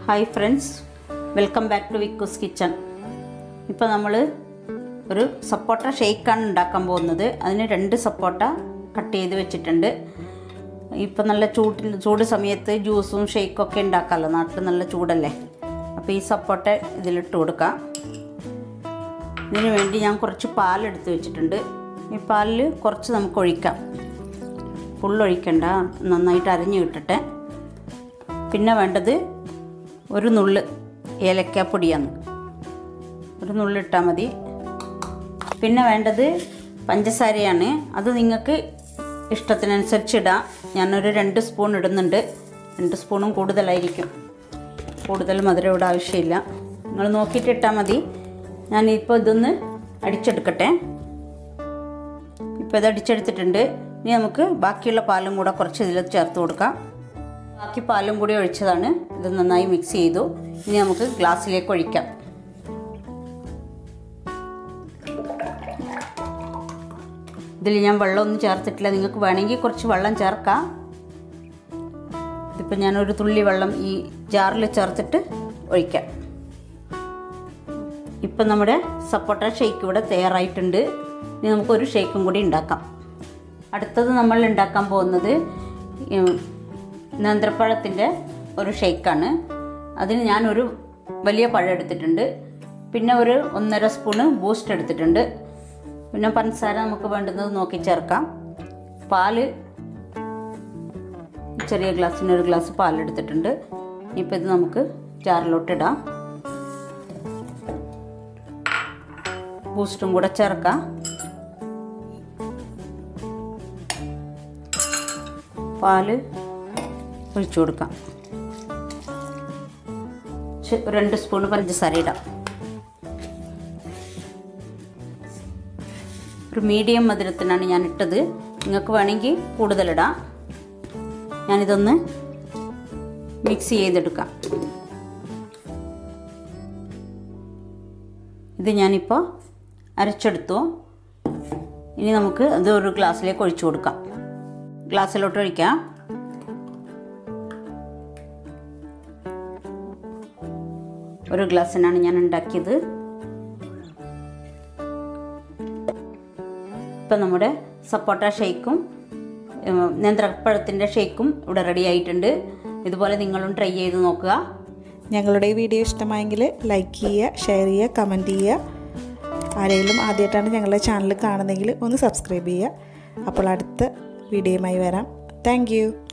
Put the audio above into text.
hi friends welcome back to Vikkus kitchen ഇപ്പോൾ നമ്മൾ ഒരു സപ്പോട്ട ഷേക്കാണ് ഉണ്ടാക്കാൻ പോകുന്നത് അതിന് രണ്ട് സപ്പോട്ട കട്ട് ചെയ്ത് വെച്ചിട്ടുണ്ട് ഇപ്പം നല്ല ചൂട്ടിൽ ചൂട് സമയത്ത് ജ്യൂസും ഷേക്കും ഒക്കെ ഉണ്ടാക്കാമല്ലോ നാട്ടിൽ നല്ല ചൂടല്ലേ അപ്പോൾ ഈ സപ്പോട്ട ഇതിലിട്ട് കൊടുക്കാം ഇതിന് വേണ്ടി ഞാൻ കുറച്ച് പാലെടുത്ത് വെച്ചിട്ടുണ്ട് ഈ പാലിൽ കുറച്ച് നമുക്ക് ഒഴിക്കാം ഫുൾ ഒഴിക്കണ്ട നന്നായിട്ട് അരിഞ്ഞു കിട്ടട്ടെ പിന്നെ വേണ്ടത് ഒരു നുള്ള് ഏലക്കാപ്പൊടിയാണ് ഒരു നുള്ളിട്ടാൽ മതി പിന്നെ വേണ്ടത് പഞ്ചസാരയാണ് അത് നിങ്ങൾക്ക് ഇഷ്ടത്തിനനുസരിച്ച് ഇടാം ഞാനൊരു രണ്ട് സ്പൂൺ ഇടുന്നുണ്ട് രണ്ട് സ്പൂണും കൂടുതലായിരിക്കും കൂടുതൽ മധുരം ഇവിടെ ആവശ്യമില്ല നിങ്ങൾ നോക്കിയിട്ട് ഇട്ടാൽ മതി ഞാനിപ്പോൾ ഇതൊന്ന് അടിച്ചെടുക്കട്ടെ ഇപ്പോൾ ഇത് അടിച്ചെടുത്തിട്ടുണ്ട് ഇനി നമുക്ക് ബാക്കിയുള്ള പാലും കൂടെ കുറച്ച് ഇതിൽ ചേർത്ത് കൊടുക്കാം ബാക്കി പാലും കൂടി ഒഴിച്ചതാണ് ഇത് നന്നായി മിക്സ് ചെയ്തു ഇനി നമുക്ക് ഗ്ലാസ്സിലേക്ക് ഒഴിക്കാം ഇതിൽ ഞാൻ വെള്ളമൊന്നും ചേർത്തിട്ടില്ല നിങ്ങൾക്ക് വേണമെങ്കിൽ കുറച്ച് വെള്ളം ചേർക്കാം ഇതിപ്പോൾ ഞാനൊരു തുള്ളി വെള്ളം ഈ ജാറിൽ ചേർത്തിട്ട് ഒഴിക്കാം ഇപ്പം നമ്മുടെ സപ്പോട്ട ഷേക്ക് ഇവിടെ തയ്യാറായിട്ടുണ്ട് ഇനി നമുക്കൊരു ഷേക്കും കൂടി ഉണ്ടാക്കാം അടുത്തത് നമ്മൾ ഉണ്ടാക്കാൻ പോകുന്നത് നേന്ത്രപ്പഴത്തിൻ്റെ ഒരു ഷേക്കാണ് അതിന് ഞാനൊരു വലിയ പഴം എടുത്തിട്ടുണ്ട് പിന്നെ ഒരു ഒന്നര സ്പൂണ് ബൂസ്റ്റ് എടുത്തിട്ടുണ്ട് പിന്നെ പഞ്ചസാര നമുക്ക് വേണ്ടുന്നത് നോക്കി ചേർക്കാം പാല് ചെറിയ ഗ്ലാസ്സിന് ഒരു ഗ്ലാസ് പാലെടുത്തിട്ടുണ്ട് ഇപ്പോൾ ഇത് നമുക്ക് ജാറിലോട്ടിടാം ബൂസ്റ്റും കൂടെ ചേർക്കാം പാല് ഒഴിച്ചു കൊടുക്കാം രണ്ട് സ്പൂൺ പഞ്ചസാര ഇടാം ഒരു മീഡിയം മധുരത്തിനാണ് ഞാൻ ഇട്ടത് നിങ്ങൾക്ക് വേണമെങ്കിൽ കൂടുതലിടാം ഞാനിതൊന്ന് മിക്സ് ചെയ്തെടുക്കാം ഇത് ഞാനിപ്പോൾ അരച്ചെടുത്തു ഇനി നമുക്ക് അത് ഒരു ഗ്ലാസ്സിലേക്ക് ഒഴിച്ചു കൊടുക്കാം ഗ്ലാസ്സിലോട്ട് ഒഴിക്കാം ഒരു ഗ്ലാസ്സിനാണ് ഞാൻ ഉണ്ടാക്കിയത് ഇപ്പം നമ്മുടെ സപ്പോട്ട ഷേക്കും നേന്ത്രപ്പഴത്തിൻ്റെ ഷേക്കും ഇവിടെ റെഡി ആയിട്ടുണ്ട് ഇതുപോലെ നിങ്ങളും ട്രൈ ചെയ്ത് നോക്കുക ഞങ്ങളുടെ ഈ വീഡിയോ ഇഷ്ടമായെങ്കിൽ ലൈക്ക് ചെയ്യുക ഷെയർ ചെയ്യുക കമൻറ്റ് ചെയ്യുക ആരെങ്കിലും ആദ്യമായിട്ടാണ് ഞങ്ങളുടെ ചാനൽ കാണുന്നതെങ്കിൽ ഒന്ന് സബ്സ്ക്രൈബ് ചെയ്യുക അപ്പോൾ അടുത്ത വീഡിയോയുമായി വരാം താങ്ക്